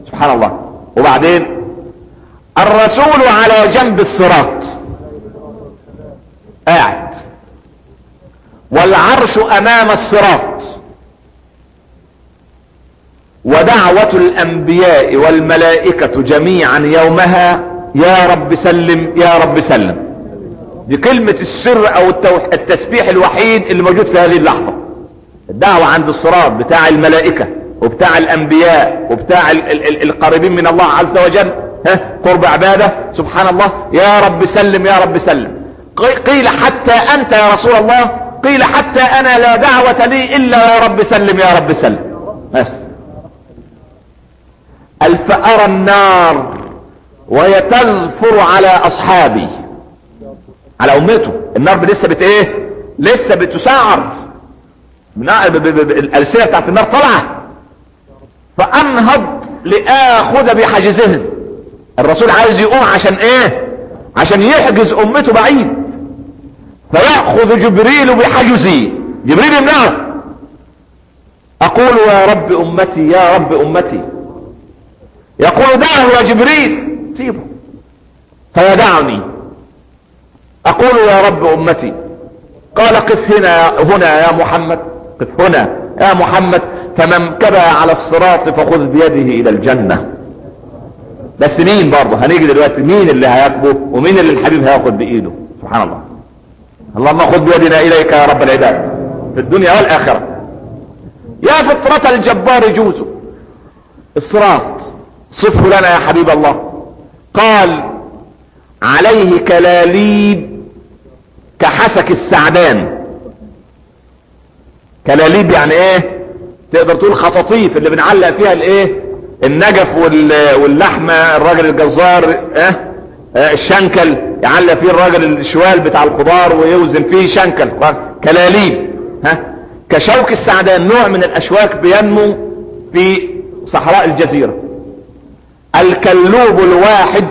سبحان الله وبعدين الرسول على جنب الصراط قاعد والعرش امام الصراط ودعوة الانبياء والملائكة جميعا يومها يا رب سلم يا رب سلم دي كلمة السر او التسبيح الوحيد اللي موجود في هذه اللحظة الدعوة عند الصراط بتاع الملائكة وبتاع الانبياء وبتاع ال ال ال القريبين من الله عز وجل ها قرب عبادة سبحان الله يا رب سلم يا رب سلم قيل حتى انت يا رسول الله قيل حتى انا لا دعوة لي الا يا رب سلم يا رب سلم بس الفأرى النار وهي تزفر على اصحابي على امته النار لسه بت ايه لسه بتسعر الالسنه بتاعت النار طالعه فانهض لاخذ بحجزهم الرسول عايز يقوم عشان ايه عشان يحجز امته بعيد فيأخذ جبريل بحجزي جبريل يمنعه اقول يا رب امتي يا رب امتي يقول دعه يا جبريل سيبه فيدعني اقول يا رب امتي قال قف هنا هنا يا محمد قف هنا يا محمد فمن كبى على الصراط فخذ بيده الى الجنة بس مين برضه هنيجي دلوقتي مين اللي هيكبه ومين اللي الحبيب هياخد بايده سبحان الله اللهم خذ بيدنا اليك يا رب العباد في الدنيا والاخرة يا فطرة الجبار جوزه الصراط صفه لنا يا حبيب الله قال عليه كلاليب كحسك السعدان كلاليب يعني ايه تقدر تقول خطاطيف اللي بنعلق فيها الايه النجف واللحمة الراجل الجزار اه, اه الشنكل يعلق فيه الراجل الشوال بتاع الخضار ويوزن فيه شنكل كلاليب ها كشوك السعدان نوع من الاشواك بينمو في صحراء الجزيرة الكلوب الواحد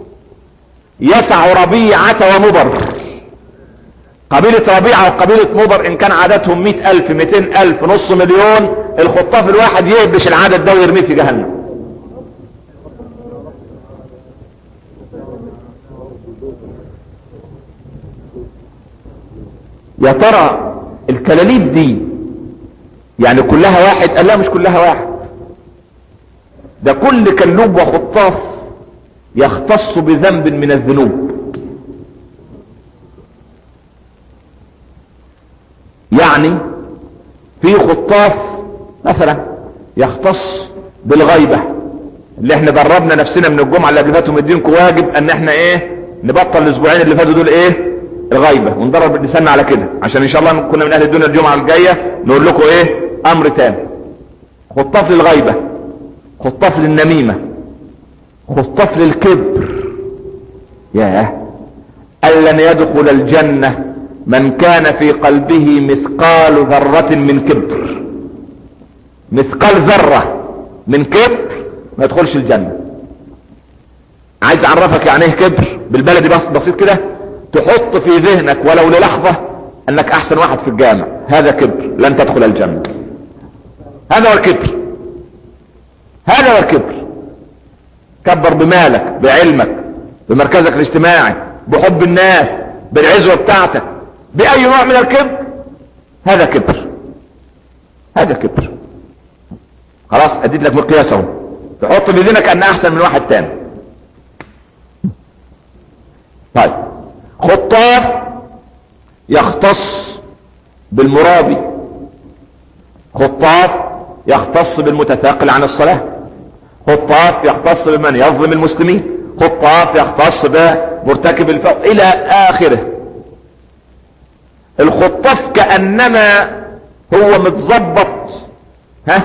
يسع ربيعة ومضر قبيلة ربيعة وقبيلة مضر ان كان عددهم مئة الف مئتين الف نص مليون الخطاف الواحد يهبش العدد ده ويرميه في جهنم يا ترى الكلاليب دي يعني كلها واحد قال لا مش كلها واحد ده كل كلوب وخطاف يختص بذنب من الذنوب يعني في خطاف مثلا يختص بالغيبة اللي احنا دربنا نفسنا من الجمعة اللي قبل فاتوا مدينكم واجب ان احنا ايه نبطل الاسبوعين اللي فاتوا دول ايه الغيبة وندرب لساننا على كده عشان ان شاء الله كنا من اهل الدنيا الجمعة الجاية نقول لكم ايه امر تاني خطاف للغيبة خطاف للنميمة خطاف للكبر ياه أن لن يدخل الجنة من كان في قلبه مثقال ذرة من كبر مثقال ذرة من كبر ما يدخلش الجنة عايز اعرفك يعني ايه كبر بالبلدي بس بسيط كده تحط في ذهنك ولو للحظة انك احسن واحد في الجامع هذا كبر لن تدخل الجنة هذا هو الكبر هذا هو الكبر كبر بمالك بعلمك بمركزك الاجتماعي بحب الناس بالعزوة بتاعتك بأي نوع من الكبر هذا كبر هذا كبر خلاص اديت لك مقياس اهو تحط في ذهنك ان احسن من واحد تاني طيب خطاف يختص بالمرابي خطاف يختص بالمتثاقل عن الصلاة خطاف يختص بمن يظلم المسلمين خطاف يختص بمرتكب الفوق الى اخره الخطاف كأنما هو متظبط ها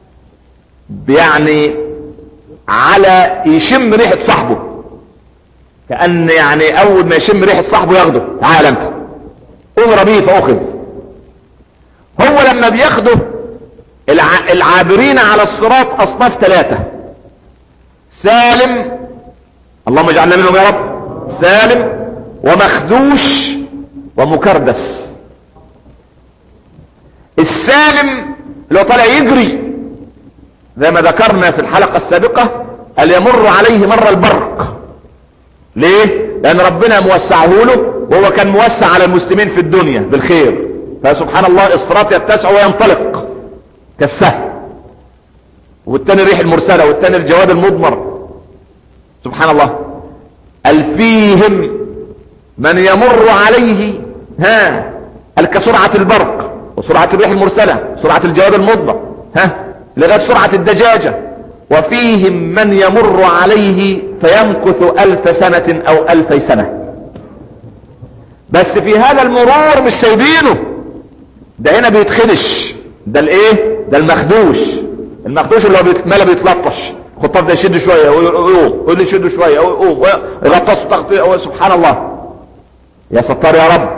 يعني على يشم ريحة صاحبه كأن يعني اول ما يشم ريحة صاحبه ياخده تعال انت اغرى بيه فاخذ هو لما بياخده الع... العابرين على الصراط اصناف ثلاثة سالم اللهم اجعلنا منهم يا رب سالم ومخدوش ومكردس السالم اللي هو طالع يجري زي ما ذكرنا في الحلقة السابقة قال يمر عليه مر البرق ليه لان ربنا موسعه له وهو كان موسع على المسلمين في الدنيا بالخير فسبحان الله الصراط يتسع وينطلق كالسهل والتاني الريح المرسلة والتاني الجواد المضمر سبحان الله الفيهم من يمر عليه ها كسرعة البرق وسرعة الريح المرسلة سرعة الجواد المضمر ها لغاية سرعة الدجاجة وفيهم من يمر عليه فيمكث الف سنة او الفي سنة بس في هذا المرور مش سايبينه ده هنا بيتخدش ده الايه ده المخدوش المخدوش اللي هو بيتملى بيتلطش الخطاب ده يشد شويه ويقوم واللي يشد شويه ويقوم ويغطسوا تغطيه سبحان الله يا ستار يا رب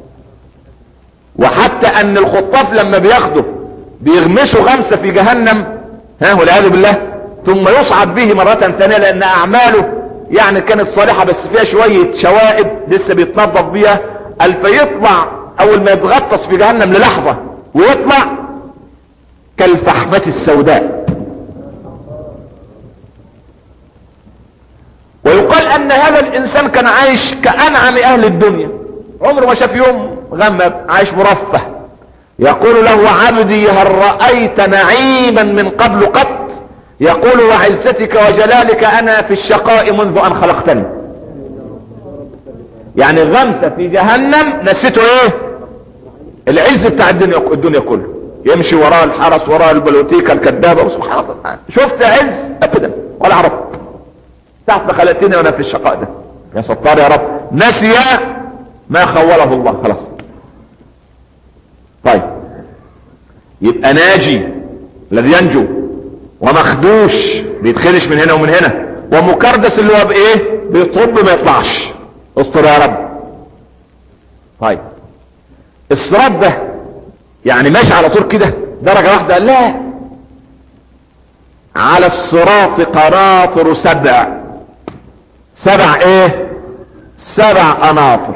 وحتى ان الخطاف لما بياخده بيغمسوا غمسه في جهنم ها والعياذ بالله ثم يصعد به مرة ثانية لان اعماله يعني كانت صالحة بس فيها شوية شوائب لسه بيتنظف بيها فيطلع اول ما يتغطس في جهنم للحظة ويطلع كالفحمة السوداء ويقال ان هذا الانسان كان عايش كانعم اهل الدنيا عمره ما شاف يوم غمب عايش مرفه يقول له عبدي هل رأيت نعيما من قبل قط يقول وعزتك وجلالك انا في الشقاء منذ ان خلقتني يعني غمسة في جهنم نسيته ايه العز بتاع الدنيا الدنيا كله يمشي وراء الحرس وراء البلوتيكا الكذابة سبحان الله شفت عز ابدا ولا عرف تحت خلقتني وانا في الشقاء ده يا ستار يا رب نسي ما خوله الله خلاص طيب يبقى ناجي الذي ينجو ومخدوش بيتخدش من هنا ومن هنا ومكردس اللي هو بايه بيطب ما يطلعش استر يا رب طيب الصراط ده يعني ماشي على طول كده درجة واحدة لا على الصراط قناطر سبع سبع ايه سبع قناطر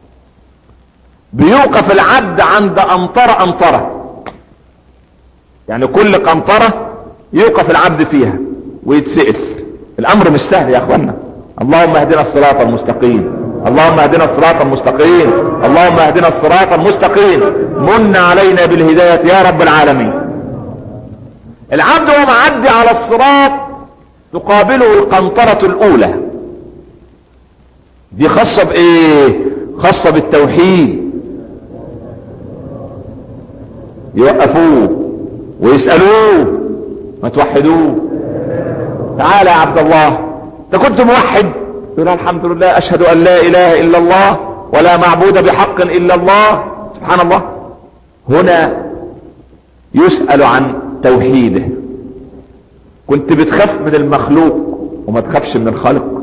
بيوقف العبد عند امطرة امطرة يعني كل قنطرة يوقف العبد فيها ويتسئل الامر مش سهل يا اخوانا اللهم اهدنا الصراط المستقيم اللهم اهدنا الصراط المستقيم اللهم اهدنا الصراط المستقيم من علينا بالهداية يا رب العالمين العبد وهو معدي على الصراط تقابله القنطرة الاولى دي خاصة بايه خاصة بالتوحيد يوقفوه ويسألوه ما توحدوه تعالى يا عبد الله انت كنت موحد يقول الحمد لله اشهد ان لا اله الا الله ولا معبود بحق الا الله سبحان الله هنا يسأل عن توحيده كنت بتخاف من المخلوق وما تخافش من الخالق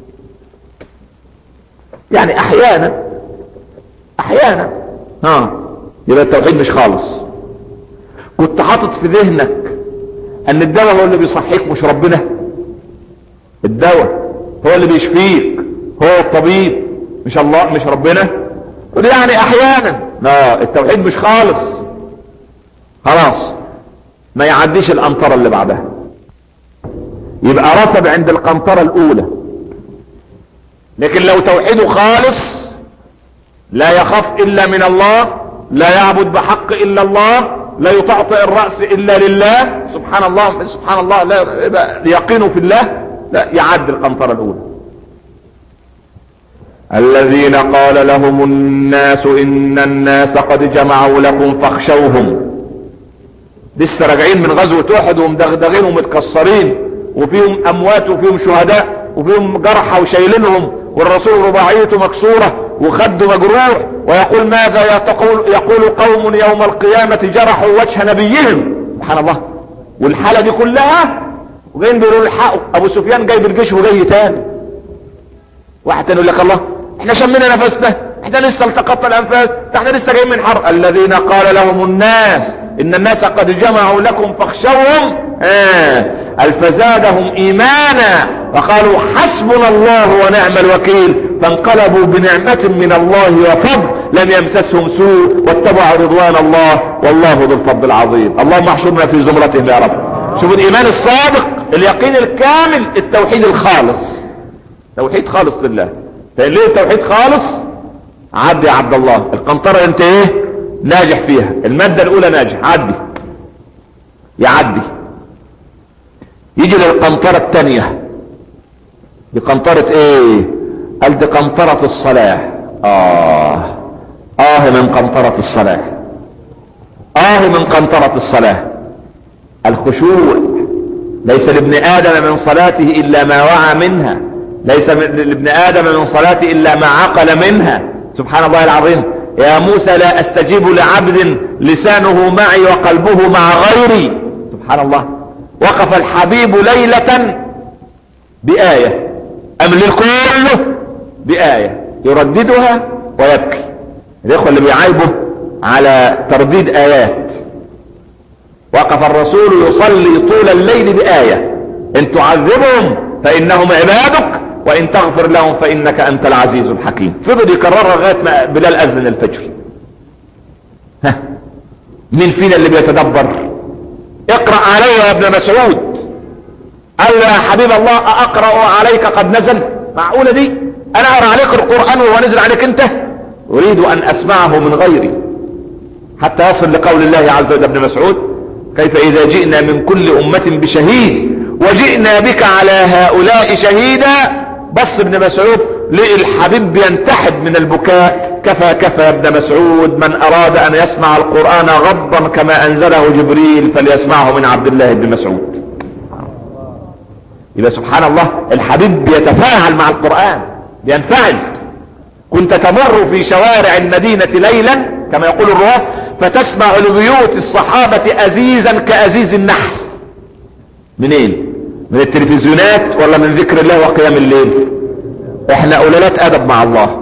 يعني احيانا احيانا ها يبقى التوحيد مش خالص كنت حاطط في ذهنك ان الدواء هو اللي بيصحيك مش ربنا الدواء هو اللي بيشفيك هو الطبيب مش الله مش ربنا ودي يعني احيانا لا التوحيد مش خالص خلاص ما يعديش القنطرة اللي بعدها يبقى رتب عند القنطرة الاولى لكن لو توحيده خالص لا يخاف الا من الله لا يعبد بحق الا الله لا يطعطئ الرأس الا لله سبحان الله سبحان الله لا يقينه في الله لا يعد القنطرة الاولى الذين قال لهم الناس ان الناس قد جمعوا لكم فاخشوهم لسه راجعين من غزوة احد ومدغدغين ومتكسرين وفيهم اموات وفيهم شهداء وفيهم جرحى وشايلينهم والرسول رباعيته مكسورة وخده مجروح ويقول ماذا يقول, يقول قوم يوم القيامة جرحوا وجه نبيهم سبحان الله والحالة دي كلها وجايين بيقولوا الحق ابو سفيان جاي بالجيش وجاي تاني واحد تاني يقول لك الله احنا شمينا نفسنا احنا لسه التقطنا الانفاس احنا لسه جايين من حرب الذين قال لهم الناس ان الناس قد جمعوا لكم فاخشوهم اه الفزادهم ايمانا وقالوا حسبنا الله ونعم الوكيل فانقلبوا بنعمة من الله وفضل لم يمسسهم سوء واتبعوا رضوان الله والله ذو الفضل العظيم اللهم احشرنا في زمرتهم يا رب شوفوا الايمان الصادق اليقين الكامل التوحيد الخالص توحيد خالص لله ليه التوحيد خالص عدي يا عبد الله القنطرة انت ايه ناجح فيها المادة الاولى ناجح عدي يعدي يجي للقنطرة الثانية دي قنطرة ايه قال دي قنطرة الصلاة اه اه من قنطرة الصلاة اه من قنطرة الصلاة الخشوع ليس لابن ادم من صلاته الا ما وعى منها ليس لابن ادم من صلاته الا ما عقل منها سبحان الله العظيم يا موسى لا استجيب لعبد لسانه معي وقلبه مع غيري سبحان الله وقف الحبيب ليلة بآية أم للكل بآية يرددها ويبكي الإخوة اللي بيعايبوا على ترديد آيات وقف الرسول يصلي طول الليل بآية إن تعذبهم فإنهم عبادك وإن تغفر لهم فإنك أنت العزيز الحكيم فضل يكررها لغاية ما بلال أذن الفجر ها مين فينا اللي بيتدبر اقرأ علي يا ابن مسعود قال يا حبيب الله اقرأ عليك قد نزل معقولة دي انا اقرأ عليك القرآن وهو نزل عليك انت اريد ان اسمعه من غيري حتى يصل لقول الله عز وجل ابن مسعود كيف اذا جئنا من كل امة بشهيد وجئنا بك على هؤلاء شهيدا بص ابن مسعود لقي الحبيب ينتحب من البكاء كفى كفى ابن مسعود من اراد ان يسمع القرآن غضا كما انزله جبريل فليسمعه من عبد الله بن مسعود يبقى سبحان الله الحبيب بيتفاعل مع القرآن بينفعل كنت تمر في شوارع المدينة ليلا كما يقول الرواه فتسمع لبيوت الصحابة أزيزا كأزيز النحل منين من التلفزيونات ولا من ذكر الله وقيام الليل احنا اولادات ادب مع الله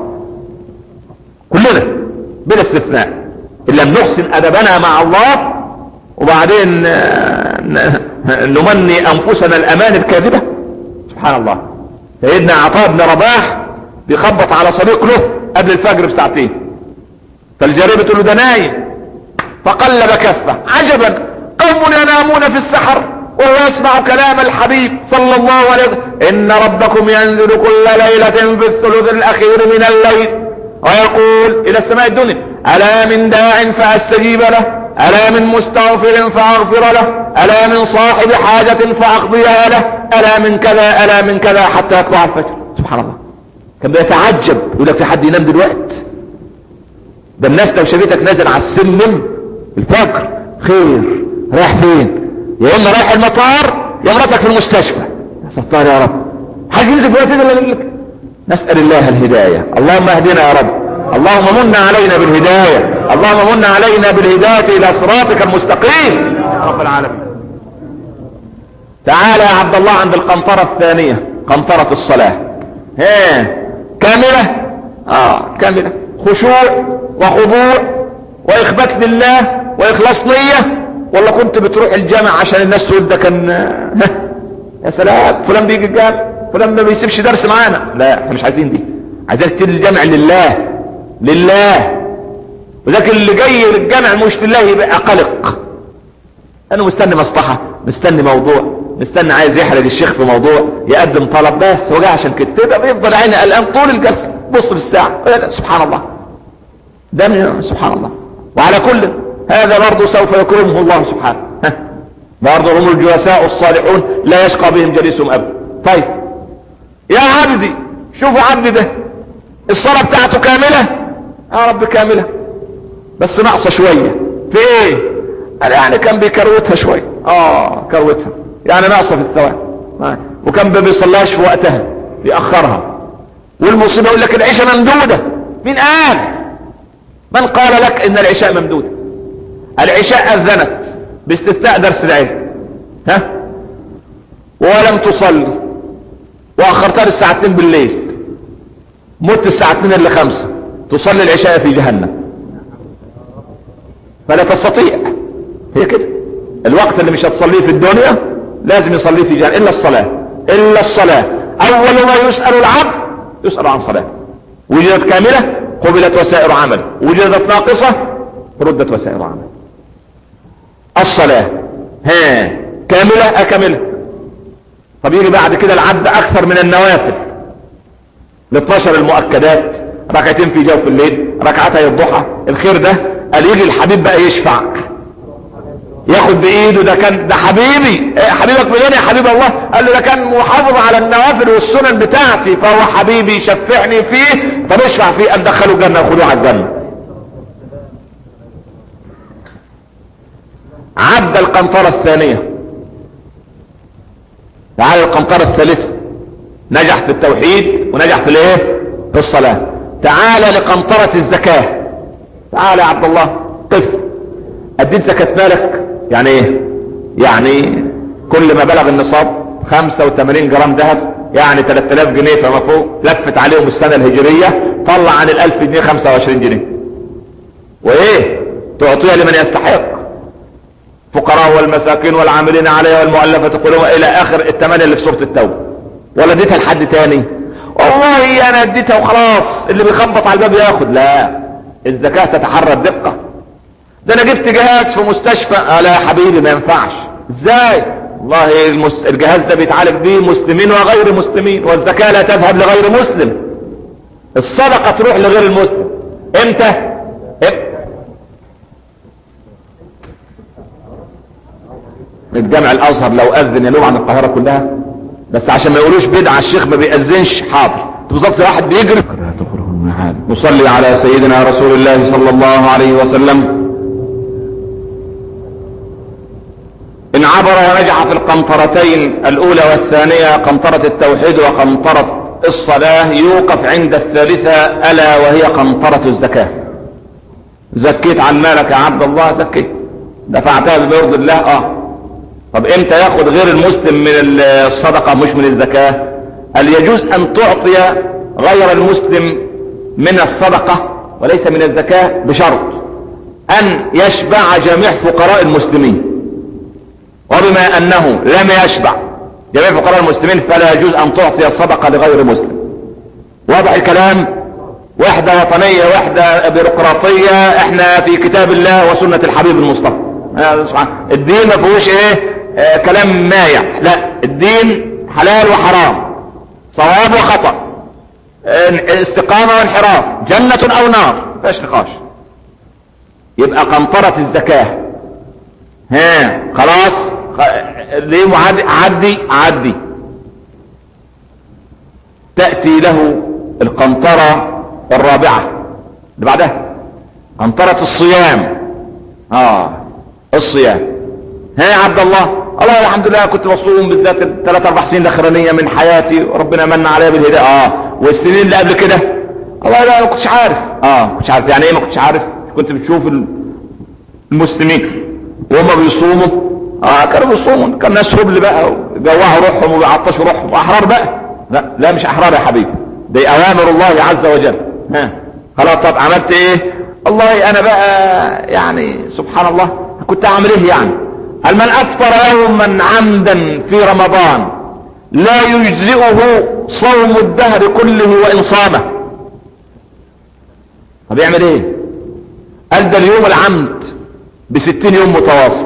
كلنا بلا استثناء ان لم نحسن ادبنا مع الله وبعدين نمني انفسنا الامان الكاذبة سبحان الله سيدنا عطاء بن رباح بيخبط على صديق له قبل الفجر بساعتين فالجارية بتقول له ده نايم فقلب كفه عجبا قوم ينامون في السحر وهو يسمع كلام الحبيب صلى الله عليه وسلم ان ربكم ينزل كل ليلة في الثلث الاخير من الليل ويقول الى السماء الدنيا الا من داع فاستجيب له الا من مستغفر فاغفر له الا من صاحب حاجة فاقضيها له الا من كذا الا من كذا حتى يطلع الفجر سبحان الله كان بيتعجب يقول لك في حد ينام دلوقتي ده الناس لو شافتك نازل على السلم الفجر خير رايح فين يا اما رايح المطار يا مراتك في المستشفى يا ستار يا رب حاجة ينزل بوقت الا لك نسأل الله الهداية اللهم اهدنا يا رب اللهم من علينا بالهداية اللهم من علينا بالهداية الى صراطك المستقيم يا رب العالمين تعال يا عبد الله عند القنطرة الثانية قنطرة الصلاة ها كاملة اه كاملة خشوع وخضوع واخبات لله واخلاص نية ولا كنت بتروح الجامع عشان الناس تقول ده كان يا سلام فلان بيجي الجامع فلان ما بيسيبش درس معانا لا احنا مش عايزين دي عايزين تيجي الجامع لله لله ولكن اللي جاي للجامع مش لله يبقى قلق انا مستني مصلحة مستني موضوع مستني عايز يحرج الشيخ في موضوع يقدم طلب بس هو جاي عشان كده تبقى بيفضل عيني قلقان طول الجلسة بص في الساعة سبحان الله ده من سبحان الله وعلى كل هذا برضه سوف يكرمه الله سبحانه برضه هم الجلساء الصالحون لا يشقى بهم جليسهم ابدا طيب يا عبدي شوفوا عبدي ده الصلاة بتاعته كاملة يا رب كاملة بس ناقصة شوية في ايه قال يعني كان بيكروتها شوية اه كروتها يعني ناقصة في الثواب وكان ما بيصلاش في وقتها بيأخرها والمصيبة يقول لك العشاء ممدودة مين قال من قال لك ان العشاء ممدودة العشاء اذنت باستثناء درس العلم ها ولم تصلي واخرتها للساعة 2 بالليل مت الساعة 2 الا 5 تصلي العشاء في جهنم فلا تستطيع هي كده الوقت اللي مش هتصليه في الدنيا لازم يصليه في جهنم الا الصلاة الا الصلاة اول ما يسأل العبد يسأل عن صلاة وجدت كاملة قبلت وسائر عمل وجدت ناقصة ردت وسائر عمل الصلاة ها كاملة أكملة طب يجي بعد كده العد اكثر من النوافل ال 12 المؤكدات ركعتين في جوف الليل ركعتي الضحى الخير ده قال يجي الحبيب بقى يشفع ياخد بايده ده كان ده حبيبي إيه حبيبك منين يا حبيب الله قال له ده كان محافظ على النوافل والسنن بتاعتي فهو حبيبي شفعني فيه طب اشفع فيه ان دخلوا الجنه وخدوه على الجنه عد القنطرة الثانية تعال القنطرة الثالثة نجح في التوحيد ونجح في الايه في الصلاة تعال لقنطرة الزكاة تعال يا عبد الله قف اديت زكاة مالك يعني ايه يعني كل ما بلغ النصاب 85 جرام ذهب يعني 3000 جنيه فما فوق لفت عليهم السنة الهجرية طلع عن ال 1000 جنيه 25 جنيه وايه تعطيها لمن يستحق فقراء والمساكين والعاملين عليها والمؤلفة قلوبها الى اخر الثمانية اللي في سورة التوبة ولا اديتها لحد تاني والله انا اديتها وخلاص اللي بيخبط على الباب ياخد لا الزكاة تتحرى الدقة ده انا جبت جهاز في مستشفى آه لا يا حبيبي ما ينفعش ازاي والله المس... الجهاز ده بيتعالج بيه مسلمين وغير مسلمين والزكاة لا تذهب لغير مسلم الصدقة تروح لغير المسلم امتى امتى الجامع الازهر لو اذن يلوم عن القاهرة كلها بس عشان ما يقولوش بدعة الشيخ ما بيأذنش حاضر بالظبط واحد بيجري نصلي على سيدنا رسول الله صلى الله عليه وسلم ان عبر ونجح في القنطرتين الاولى والثانية قنطرة التوحيد وقنطرة الصلاة يوقف عند الثالثة الا وهي قنطرة الزكاة زكيت عن مالك يا عبد الله زكيت دفعتها بمرض الله اه طب امتى ياخد غير المسلم من الصدقة مش من الزكاة هل يجوز ان تعطي غير المسلم من الصدقة وليس من الزكاة بشرط ان يشبع جميع فقراء المسلمين وبما انه لم يشبع جميع فقراء المسلمين فلا يجوز ان تعطي الصدقة لغير مسلم واضح الكلام وحدة وطنية وحدة بيروقراطية احنا في كتاب الله وسنة الحبيب المصطفى الدين ما فيهوش ايه آه كلام مايع لا الدين حلال وحرام صواب وخطأ استقامة وانحراف جنة او نار فاش نقاش يبقى قنطرة الزكاة ها خلاص ليه معدي عدي عدي تأتي له القنطرة الرابعة اللي بعدها قنطرة الصيام اه الصيام ها يا عبد الله الله الحمد لله كنت مصوم بالذات الثلاث اربع سنين الاخرانيه من حياتي وربنا من عليا بالهدايه اه والسنين اللي قبل كده الله لا ما كنتش عارف اه ما كنتش عارف يعني ايه ما كنتش عارف كنت بتشوف المسلمين وهم بيصوموا اه كانوا بيصوموا كان ناس هبل بقى جوعوا روحهم وبيعطشوا روحهم واحرار بقى لا لا مش احرار يا حبيبي دي اوامر الله عز وجل ها خلاص طب عملت ايه والله انا بقى يعني سبحان الله كنت اعمل ايه يعني هل من افطر يوما عمدا في رمضان لا يجزئه صوم الدهر كله وان صامه طب يعمل ايه قال ده اليوم العمد بستين يوم متواصل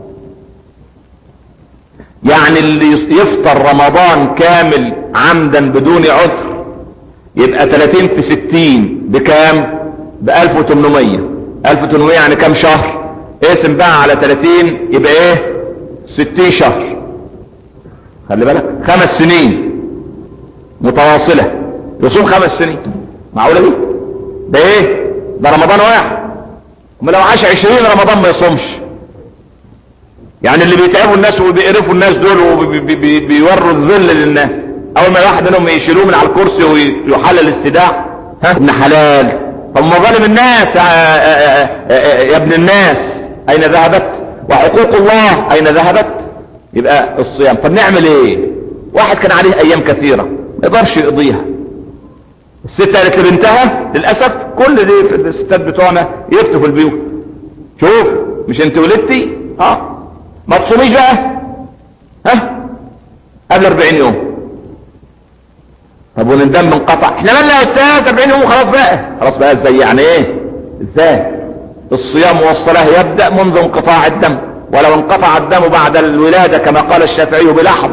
يعني اللي يفطر رمضان كامل عمدا بدون عذر يبقى 30 في 60 بكام ب 1800 1800 يعني كام شهر اقسم بقى على 30 يبقى ايه 60 شهر خلي بالك خمس سنين متواصلة يصوم خمس سنين معقولة دي ده ايه ده رمضان واحد وما لو عاش 20 رمضان ما يصومش يعني اللي بيتعبوا الناس وبيقرفوا الناس دول وبيوروا الذل للناس اول ما واحد منهم يشيلوه من على الكرسي ويحلل الاستداع ها ابن حلال طب مظالم الناس يا ابن الناس اين ذهبت وحقوق الله اين ذهبت يبقى الصيام طب نعمل ايه واحد كان عليه ايام كثيرة ما يقدرش يقضيها الست قالت لبنتها للاسف كل دي الستات بتوعنا يفتوا في البيوت شوف مش انت ولدتي اه ما تصوميش بقى ها قبل 40 يوم طب والدم انقطع احنا مالنا يا استاذ 40 يوم خلاص بقى خلاص بقى ازاي يعني ايه ازاي الصيام والصلاة يبدأ منذ انقطاع الدم ولو انقطع الدم بعد الولادة كما قال الشافعي بلحظة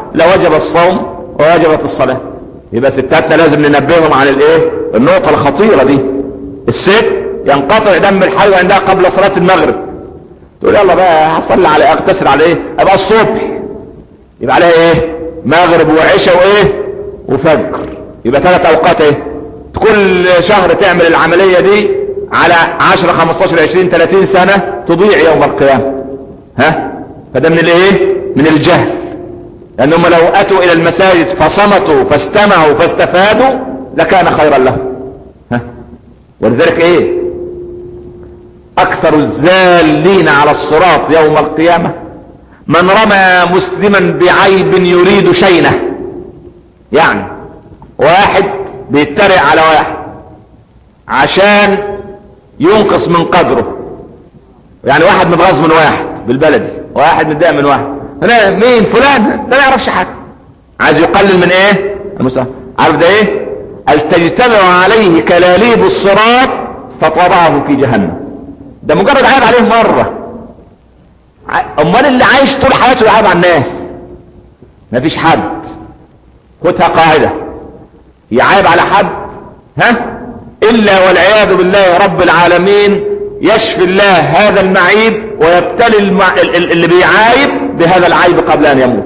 لوجب الصوم ووجبت الصلاة يبقى ستاتنا لازم ننبههم عن الايه النقطة الخطيرة دي الست ينقطع دم الحيض عندها قبل صلاة المغرب تقول يلا بقى هصلي على اغتسل على ايه ابقى الصبح يبقى عليها ايه مغرب وعشاء وايه وفجر يبقى ثلاث اوقات ايه كل شهر تعمل العملية دي على 10 15 20 30 سنة تضيع يوم القيامة ها فده من الايه من الجهل لانهم لو اتوا الى المساجد فصمتوا فاستمعوا فاستفادوا لكان خيرا لهم ها ولذلك ايه اكثر الزالين على الصراط يوم القيامة من رمى مسلما بعيب يريد شينه يعني واحد بيتريق على واحد عشان ينقص من قدره يعني واحد متغاظ من واحد بالبلدي واحد متضايق من واحد انا مين فلان ده ما يعرفش حاجه عايز يقلل من ايه المستوى عارف ده ايه قال تجتمع عليه كلاليب الصراط فتضعه في جهنم ده مجرد عيب عليه مره امال اللي عايش طول حياته يعيب على الناس مفيش حد خدها قاعده يعيب على حد ها الا والعياذ بالله رب العالمين يشفي الله هذا المعيب ويبتلي المع... اللي بيعايب بهذا العيب قبل ان يموت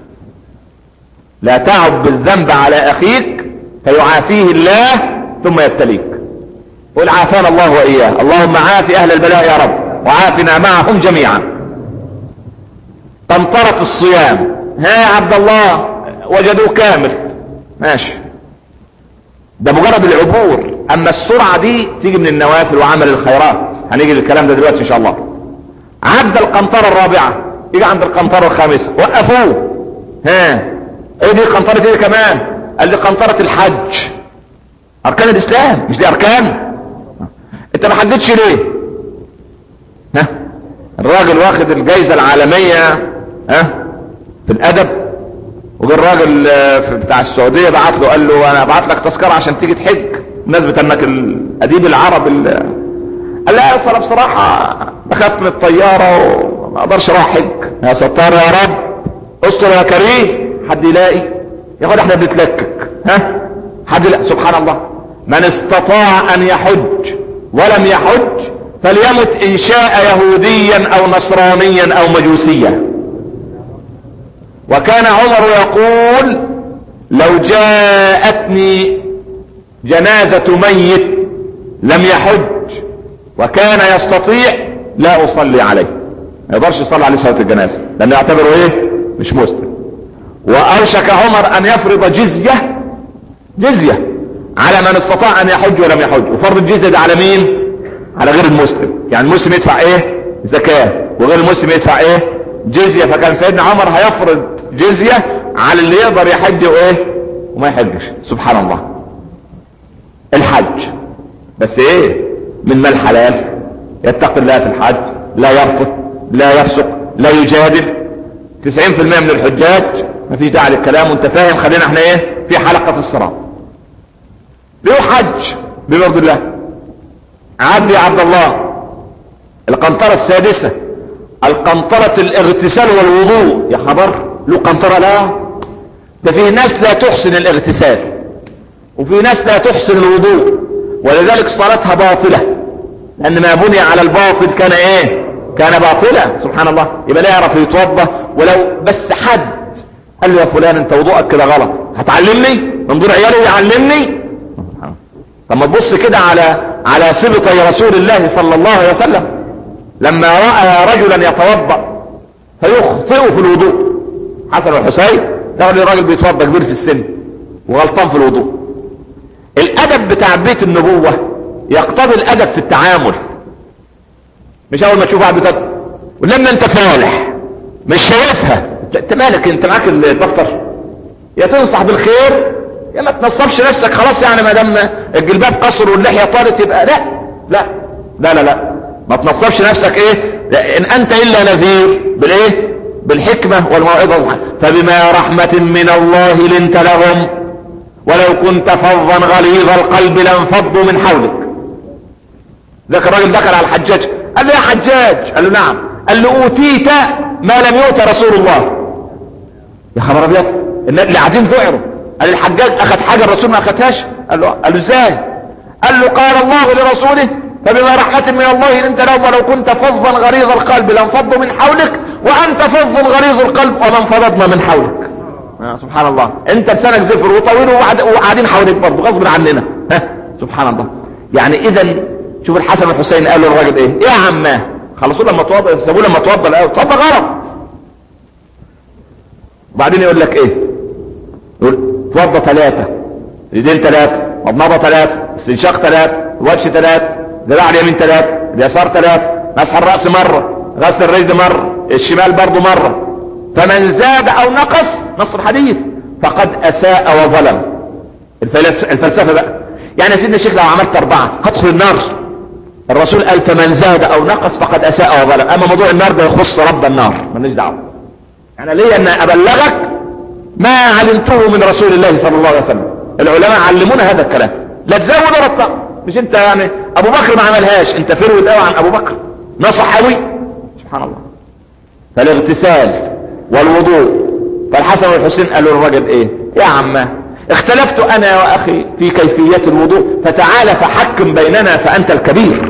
لا تعب بالذنب على اخيك فيعافيه الله ثم يبتليك قل عافانا الله واياه اللهم عاف اهل البلاء يا رب وعافنا معهم جميعا قنطرة الصيام ها يا عبد الله وجدوه كامل ماشي ده مجرد العبور اما السرعة دي تيجي من النوافل وعمل الخيرات هنيجي للكلام ده دلوقتي ان شاء الله عدى القنطرة الرابعة يجي عند القنطرة الخامسة وقفوه ها ايه دي قنطرة ايه كمان قال لي قنطرة الحج اركان الاسلام مش دي اركان انت ما حددش ليه ها الراجل واخد الجايزة العالمية ها في الادب وجه الراجل بتاع السعودية بعت له قال له انا ابعت لك تذكرة عشان تيجي تحج بمناسبة انك الاديب العرب قال لا انا بصراحة بخاف من الطيارة وما اقدرش اروح حج يا ستار يا رب استر يا كريم حد يلاقي يا اخوان احنا بنتلكك ها حد لا سبحان الله من استطاع ان يحج ولم يحج فليمت ان شاء يهوديا او نصرانيا او مجوسيا وكان عمر يقول لو جاءتني جنازة ميت لم يحج وكان يستطيع لا اصلي عليه ما يقدرش يصلي عليه صلاة الجنازة لانه يعتبره ايه مش مسلم واوشك عمر ان يفرض جزية جزية على من استطاع ان يحج ولم يحج وفرض الجزية ده على مين على غير المسلم يعني المسلم يدفع ايه زكاة وغير المسلم يدفع ايه جزية فكان سيدنا عمر هيفرض جزية على اللي يقدر يحج وايه وما يحجش سبحان الله الحج بس ايه من ما الحلال يتقي الله في الحج لا يرفض لا يفسق لا يجادل 90% من الحجاج ما في داعي للكلام وانت فاهم خلينا احنا ايه في حلقة الصراط بيحج بمرض الله عبد يا عبد الله القنطرة السادسة القنطرة الاغتسال والوضوء يا خبر له قنطرة لا ده في ناس لا تحسن الاغتسال وفي ناس لا تحسن الوضوء ولذلك صلاتها باطلة لان ما بني على الباطل كان ايه كان باطلا سبحان الله يبقى لا يعرف يتوضا ولو بس حد قال له يا فلان انت وضوءك كده غلط هتعلمني من دون عيالي يعلمني طب ما تبص كده على على سبطي رسول الله صلى الله عليه وسلم لما راى رجلا يتوضا فيخطئ في الوضوء حسن والحسين ده الراجل بيتوضا كبير في السن وغلطان في الوضوء الادب بتاع بيت النبوه يقتضي الادب في التعامل مش اول ما تشوف واحد بتاكل ولما انت فالح مش شايفها انت مالك انت معاك الدفتر يا تنصح بالخير يا ما تنصبش نفسك خلاص يعني ما دام الجلباب قصر واللحيه طارت يبقى لا لا لا لا لا ما تنصبش نفسك ايه ان انت الا نذير بالايه بالحكمه والموعظه فبما رحمه من الله لنت لهم ولو كنت فظا غليظ القلب لانفضوا من حولك ذاك الراجل دخل على الحجاج قال له يا حجاج قال له نعم قال له اوتيت ما لم يؤت رسول الله يا خبر ابيض اللي قاعدين ذعروا قال الحجاج اخذ حاجه الرسول ما اخذهاش قال له قال له ازاي قال له قال الله لرسوله فبما رحمة من الله انت لهم ولو كنت فظا غليظ القلب لانفضوا من حولك وانت فظ غليظ القلب ومن فضضنا من حولك آه سبحان الله انت لسانك زفر وطويل وقاعدين حواليك برضه غصب عننا ها سبحان الله يعني اذا شوف الحسن والحسين قالوا للراجل ايه يا عماه خلصوا لما توضى سابوه لما توضى الاول توضى غلط وبعدين يقول لك ايه يقول توضى ثلاثة يدين ثلاثة مضمضة ثلاثة استنشاق ثلاثة وجه ثلاثة ذراع اليمين ثلاثة اليسار ثلاثة مسح الرأس مرة غسل الرجل مرة الشمال برضه مرة فمن زاد او نقص نص الحديث فقد اساء وظلم الفلسفة بقى يعني يا سيدنا الشيخ لو عملت اربعة هدخل النار الرسول قال فمن زاد او نقص فقد اساء وظلم اما موضوع النار ده يخص رب النار مالناش دعوه انا ليا ان ابلغك ما علمته من رسول الله صلى الله عليه وسلم العلماء علمونا هذا الكلام لا تزود ولا تنقص مش انت يعني ابو بكر ما عملهاش انت فرود قوي عن ابو بكر نصح قوي سبحان الله فالاغتسال والوضوء فالحسن والحسين قالوا للرجل ايه يا عماه اختلفت انا واخي في كيفية الوضوء فتعال فحكم بيننا فانت الكبير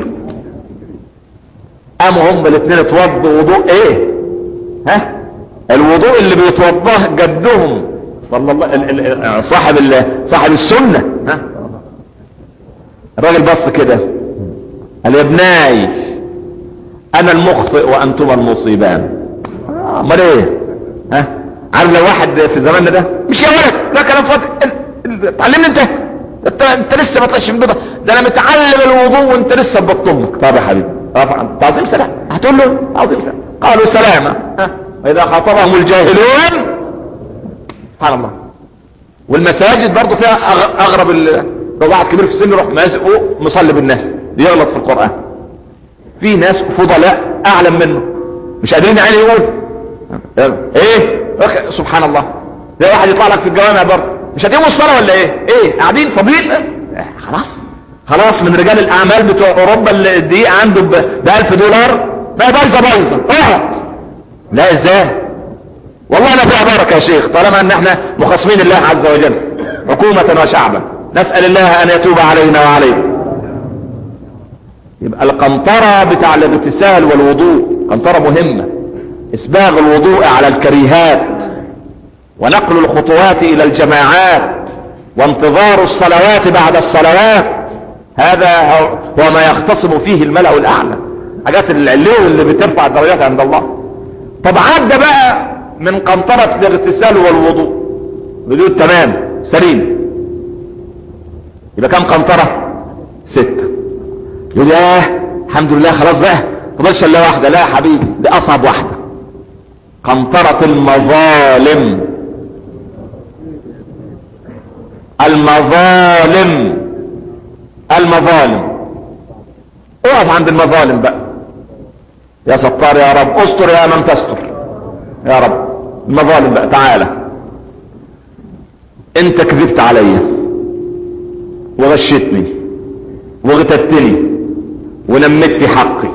قاموا هم الاثنين اتوضوا وضوء ايه ها الوضوء اللي بيتوضاه جدهم صلى الله صاحب صاحب السنة ها الراجل بص كده قال يا ابناي انا المخطئ وانتم المصيبان امال ايه ها عارف لو واحد في زماننا ده مش يا ولد لا كلام فاضي تعلمني انت انت, انت لسه ما طلعش من ده انا متعلم الوضوء وانت لسه ببطن امك طب يا حبيبي تعظيم سلام هتقول له عظيم سلام قالوا سلامة ها واذا خاطبهم الجاهلون سبحان الله والمساجد برضه فيها اغرب لو واحد كبير في السن يروح مازقه مصلي بالناس يغلط في القرآن في ناس فضلاء اعلم منه مش قادرين يعني يقول ايه سبحان الله ده واحد يطلع لك في الجوامع برضه مش هتقوموا الصلاه ولا ايه ايه قاعدين فاضيين إيه؟ خلاص خلاص من رجال الاعمال بتوع اوروبا اللي الدقيقه عنده ب 1000 دولار بقى بايظه بايظه اقعد لا ازاي والله انا فيها بركه يا شيخ طالما ان احنا مخاصمين الله عز وجل حكومه وشعبا نسال الله ان يتوب علينا وعليكم يبقى القنطره بتاع الاغتسال والوضوء قنطره مهمه اسباغ الوضوء على الكريهات ونقل الخطوات الى الجماعات وانتظار الصلوات بعد الصلوات هذا هو ما يختصم فيه الملأ الاعلى حاجات العلو اللي بترفع الدرجات عند الله طب عدى بقى من قنطرة الاغتسال والوضوء بدون تمام سليم يبقى كم قنطرة ستة يقول ياه الحمد لله خلاص بقى فضلش الا واحدة لا يا حبيبي دي اصعب واحدة قنطرة المظالم المظالم المظالم اقف عند المظالم بقى يا ستار يا رب استر يا من تستر يا رب المظالم بقى تعالى انت كذبت عليا وغشتني وغتبتني ونمت في حقي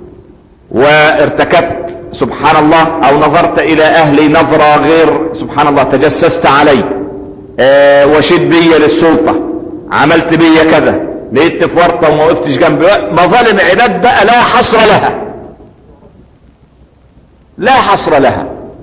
وارتكبت سبحان الله او نظرت الى اهلي نظرة غير سبحان الله تجسست علي اه وشد بي للسلطة عملت بي كذا لقيت في ورطة وما وقفتش جنبي مظالم عباد بقى لا حصر لها لا حصر لها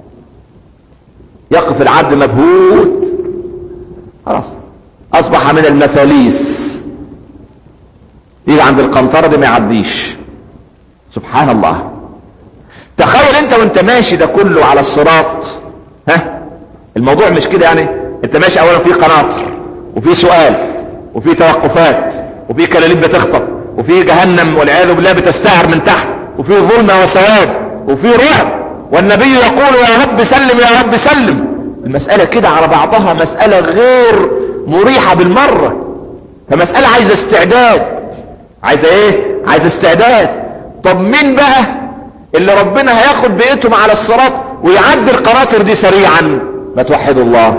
يقف العبد مبهوت خلاص اصبح من المفاليس يجي عند القنطرة دي ما يعديش سبحان الله تخيل انت وانت ماشي ده كله على الصراط ها الموضوع مش كده يعني انت ماشي اولا في قناطر وفي سؤال وفي توقفات وفي كلاليب بتخطف وفي جهنم والعياذ بالله بتستعر من تحت وفي ظلمة وسواد وفي رعب والنبي يقول يا رب سلم يا رب سلم المسألة كده على بعضها مسألة غير مريحة بالمرة فمسألة عايزة استعداد عايزة ايه عايزة استعداد طب مين بقى اللي ربنا هياخد بقيتهم على الصراط ويعدي القناطر دي سريعا ما توحدوا الله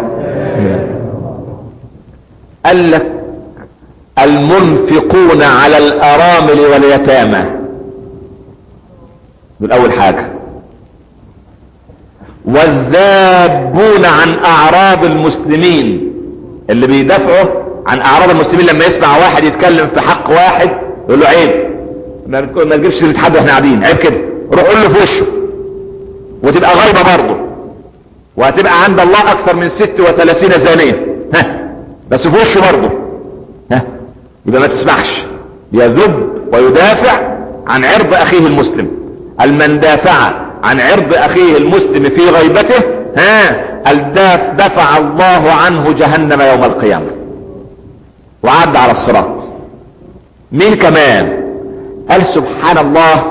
قال لك المنفقون على الارامل واليتامى دول اول حاجة والذابون عن اعراض المسلمين اللي بيدافعوا عن اعراض المسلمين لما يسمع واحد يتكلم في حق واحد يقول له عيب ما ما تجيبش سيره حد واحنا قاعدين عيب كده روح قول له في وشه وتبقى غيبه برضه وهتبقى عند الله اكثر من 36 زانيه ها بس في وشه برضه ها يبقى ما تسمعش يذب ويدافع عن عرض اخيه المسلم المن دافع عن عرض اخيه المسلم في غيبته ها الداف دفع الله عنه جهنم يوم القيامة وعد على الصراط مين كمان قال سبحان الله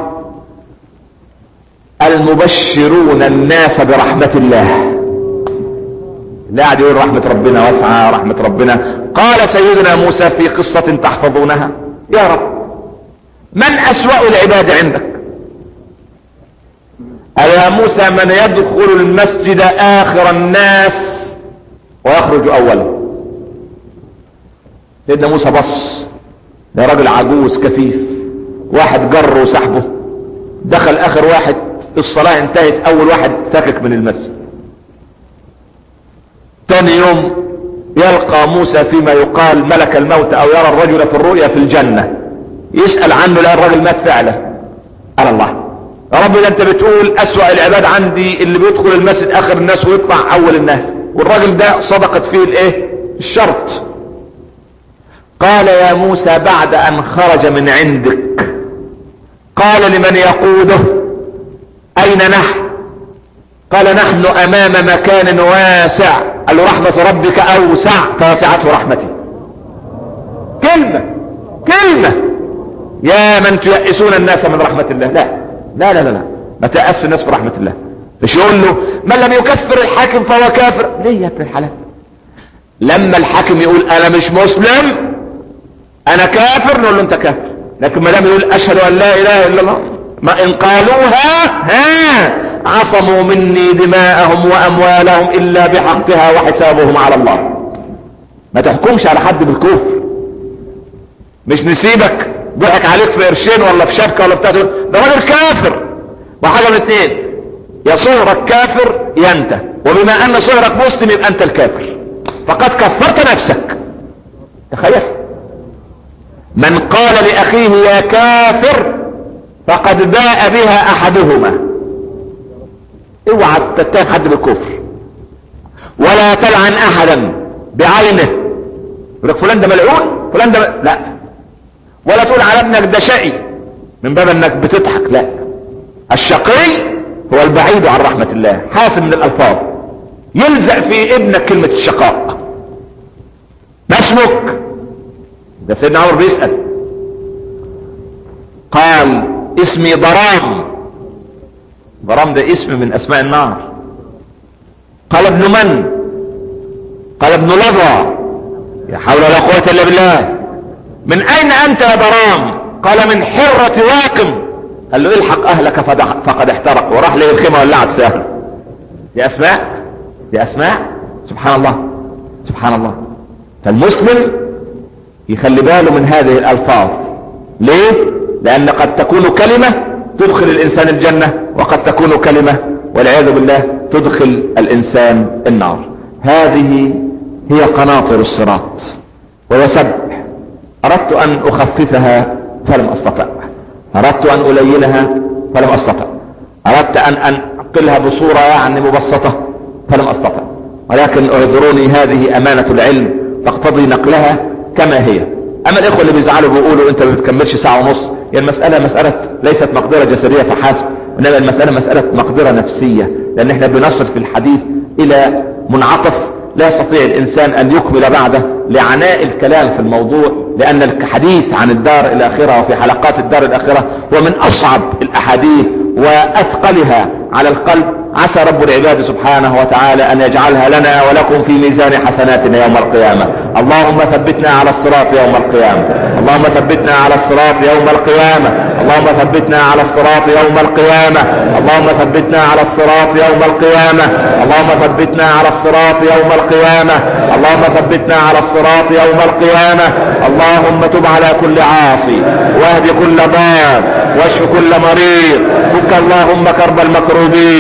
المبشرون الناس برحمة الله لا قاعد يقول رحمة ربنا واسعة رحمة ربنا قال سيدنا موسى في قصة تحفظونها يا رب من أسوأ العباد عندك قال يا موسى من يدخل المسجد آخر الناس ويخرج أولا سيدنا موسى بص ده راجل عجوز كفيف واحد جر وسحبه دخل آخر واحد الصلاة انتهت أول واحد فكك من المسجد تاني يوم يلقى موسى فيما يقال ملك الموت او يرى الرجل في الرؤيا في الجنة يسأل عنه لا الرجل مات فعلا على الله يا رب ده انت بتقول اسوأ العباد عندي اللي بيدخل المسجد اخر الناس ويطلع اول الناس والراجل ده صدقت فيه الايه الشرط قال يا موسى بعد ان خرج من عندك قال لمن يقوده اين نحن قال نحن امام مكان واسع قال له رحمة ربك اوسع فوسعته رحمتي كلمة كلمة يا من تيأسون الناس من رحمة الله لا لا لا لا, لا. ما تأس الناس برحمة الله مش يقول له من لم يكفر الحاكم فهو كافر ليه يا ابن الحلال لما الحاكم يقول انا مش مسلم انا كافر نقول له انت كافر لكن ما دام يقول اشهد ان لا اله الا الله ما ان قالوها ها عصموا مني دماءهم واموالهم الا بحقها وحسابهم على الله ما تحكمش على حد بالكفر مش نسيبك ضحك عليك في قرشين ولا في شبكه ولا بتاع ده راجل كافر وحاجه من اتنين يا صهرك كافر يا انت وبما ان صهرك مسلم يبقى انت الكافر فقد كفرت نفسك تخيل من قال لاخيه يا كافر فقد باء بها احدهما اوعى تتهم حد بالكفر ولا تلعن احدا بعينه يقول لك فلان ده ملعون فلان ده م... لا ولا تقول على ابنك ده شقي من باب انك بتضحك لا الشقي هو البعيد عن رحمة الله حاسب من الالفاظ يلزق في ابنك كلمة الشقاء ما اسمك ده سيدنا عمر بيسأل قال اسمي ضرام ضرام ده اسم من اسماء النار قال ابن من قال ابن لظى يا حول ولا قوة الا بالله من اين انت يا ضرام قال من حرة واقم قال له الحق اهلك فقد احترق وراح لي الخيمة ولعت فيها دي اسماء دي اسماء سبحان الله سبحان الله فالمسلم يخلي باله من هذه الالفاظ ليه لان قد تكون كلمة تدخل الانسان الجنة وقد تكون كلمة والعياذ بالله تدخل الانسان النار هذه هي قناطر الصراط وهو سبع اردت ان اخففها فلم استطع اردت ان الينها فلم استطع اردت ان انقلها بصورة يعني مبسطة فلم استطع ولكن اعذروني هذه امانة العلم تقتضي نقلها كما هي اما الاخوة اللي بيزعلوا بيقولوا انت ما بتكملش ساعة ونص هي يعني المسألة مسألة ليست مقدرة جسدية فحسب انما المسألة مسألة مقدرة نفسية لان احنا بنصل في الحديث الى منعطف لا يستطيع الانسان ان يكمل بعده لعناء الكلام في الموضوع لان الحديث عن الدار الاخرة وفي حلقات الدار الاخرة هو من اصعب الاحاديث واثقلها على القلب عسى رب العباد سبحانه وتعالى ان يجعلها لنا ولكم في ميزان حسناتنا يوم القيامة اللهم ثبتنا على الصراط يوم القيامة اللهم ثبتنا على الصراط يوم القيامة اللهم ثبتنا على الصراط يوم القيامة اللهم ثبتنا على الصراط يوم القيامة اللهم ثبتنا على الصراط يوم القيامة اللهم ثبتنا على الصراط يوم القيامة اللهم تب على كل عاصي واهد كل ضال واشف كل مريض فك اللهم كرب المكروبين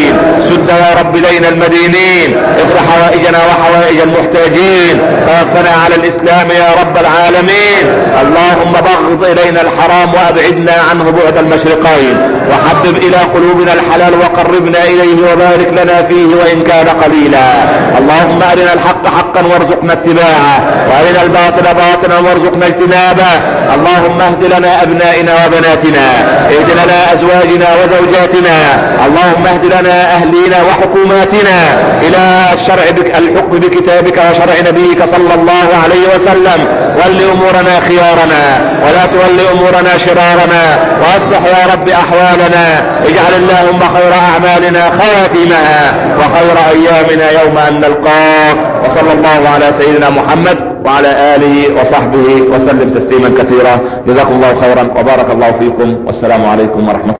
سد يا رب دين المدينين اقض حوائجنا وحوائج المحتاجين توفنا على الاسلام يا رب العالمين اللهم بغض الينا الحرام وابعدنا عنه بعد المشرقين وحبب الى قلوبنا الحلال وقربنا اليه وبارك لنا فيه وان كان قليلا اللهم ارنا الحق حقا وارزقنا اتباعه وارنا الباطل باطلا وارزقنا اجتنابه اللهم اهد لنا ابنائنا وبناتنا اهد لنا ازواجنا وزوجاتنا اللهم اهد لنا اهلينا وحكوماتنا الى الشرع بك الحكم بكتابك وشرع نبيك صلى الله عليه وسلم ول امورنا خيارنا ولا تول امورنا شرارنا واصلح يا رب احوالنا اجعل اللهم خير اعمالنا خواتمها وخير ايامنا يوم ان نلقاك وصلى الله على سيدنا محمد وعلى اله وصحبه وسلم تسليما كثيرا جزاكم الله خيرا وبارك الله فيكم والسلام عليكم ورحمة الله